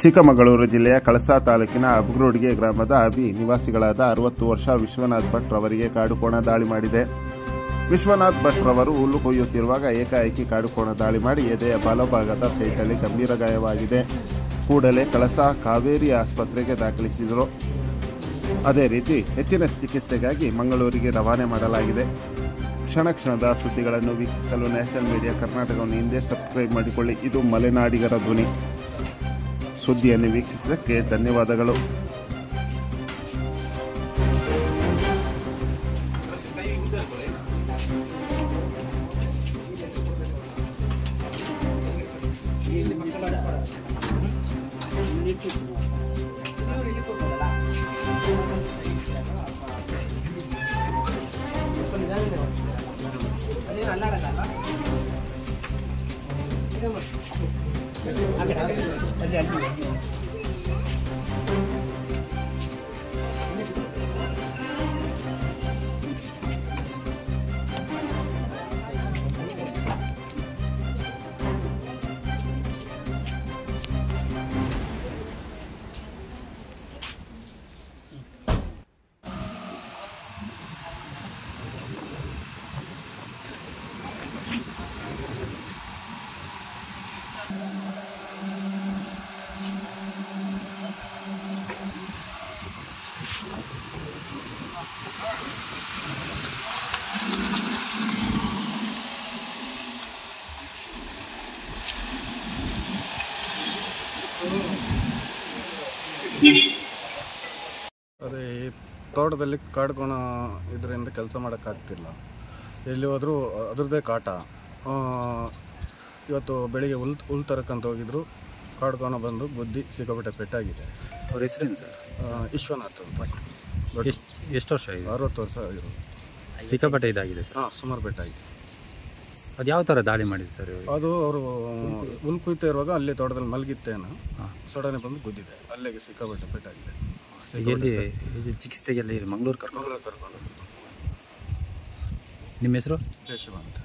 ಚಿಕ್ಕಮಗಳೂರು ಜಿಲ್ಲೆಯ ಕಳಸಾ ತಾಲೂಕಿನ ಅಬ್ಗ್ರೋಡ್ಗೆ ಗ್ರಾಮದ ಅಬಿ ನಿವಾಸಿಗಳಾದ ಅರವತ್ತು ವರ್ಷ ವಿಶ್ವನಾಥ್ ಭಟ್ ರವರಿಗೆ ಕಾಡುಕೋಣ ದಾಳಿ ಮಾಡಿದೆ ವಿಶ್ವನಾಥ್ ಭಟ್ ರವರು ಹುಲ್ಲು ಕೊಯ್ಯುತ್ತಿರುವಾಗ ಏಕಾಏಕಿ ಕಾಡುಕೋಣ ದಾಳಿ ಮಾಡಿ ಎದೆಯ ಬಲಭಾಗದ ಸೈಟಲ್ಲಿ ಗಂಭೀರ ಗಾಯವಾಗಿದೆ ಕೂಡಲೇ ಕಳಸಾ ಕಾವೇರಿ ಆಸ್ಪತ್ರೆಗೆ ದಾಖಲಿಸಿದರು ಅದೇ ರೀತಿ ಹೆಚ್ಚಿನ ಚಿಕಿತ್ಸೆಗಾಗಿ ಮಂಗಳೂರಿಗೆ ರವಾನೆ ಮಾಡಲಾಗಿದೆ ಕ್ಷಣ ಕ್ಷಣದ ಸುದ್ದಿಗಳನ್ನು ವೀಕ್ಷಿಸಲು ನ್ಯಾಷನಲ್ ಮೀಡಿಯಾ ಕರ್ನಾಟಕವನ್ನು ಹಿಂದೆ ಸಬ್ಸ್ಕ್ರೈಬ್ ಮಾಡಿಕೊಳ್ಳಿ ಇದು ಮಲೆನಾಡಿಗರ ಧ್ವನಿ ಸುದ್ದಿಯನ್ನು ವೀಕ್ಷಿಸಿದ್ದಕ್ಕೆ ಧನ್ಯವಾದಗಳು ಅದೇ ಈ ತೋಟದಲ್ಲಿ ಕಾಡ್ಕೋಣ ಇದರಿಂದ ಕೆಲಸ ಮಾಡೋಕ್ಕಾಗ್ತಿಲ್ಲ ಎಲ್ಲಿ ಹೋದರೂ ಅದ್ರದ್ದೇ ಕಾಟ ಆ, ಇವತ್ತು ಬೆಳಿಗ್ಗೆ ಹುಲ್ ಹುಲ್ ತರಕ್ಕಂತ ಹೋಗಿದ್ರು ಕಾಡ್ಕೋಣ ಬಂದು ಬುದ್ಧಿ ಸಿಕ್ಕಾಪಟ್ಟೆ ಪೆಟ್ಟಾಗಿದೆ ಅವ್ರ ಹೆಸರೇನು ಸರ್ ಆ, ವಿಶ್ವನಾಥ್ ಅಂತ ಎಷ್ಟು ಎಷ್ಟು ವರ್ಷ ಇದೆ ಅರವತ್ತು ವರ್ಷ ಆಗಿರೋದು ಸಿಕ್ಕಾಪಟ್ಟೆ ಇದಾಗಿದೆ ಸರ್ ಹಾಂ ಸುಮಾರು ಪೆಟ್ಟಾಗಿದೆ ಅದು ಯಾವ ಥರ ದಾಳಿ ಮಾಡಿದೆ ಸರ್ ಇವ್ರಿಗೆ? ಅದು ಅವರು ಹುಲ್ ಕುಯ್ತಾ ಇರುವಾಗ ಅಲ್ಲಿ ತೋಟದಲ್ಲಿ ಮಲಗಿತ್ತೇನು ಹಾ. ಸಡನ್ ಬಂದು ಗುದ್ದಿದೆ ಅಲ್ಲಿಗೆ ಸಿಕ್ಕಾಪಟ್ಟೆ ಪೆಟ್ಟಾಗಿದೆ ಈಗ ಎಲ್ಲಿ ಇದು ಚಿಕಿತ್ಸೆಗೆಲ್ಲ ಇಲ್ಲಿ ಮಂಗಳೂರು ಕರ್ಕೊಂಡು ಮಂಗಳೂರು ಕರ್ಕೊಂಡು ನಿಮ್ಮ ಹೆಸರು ಕೇಶವ ಅಂತ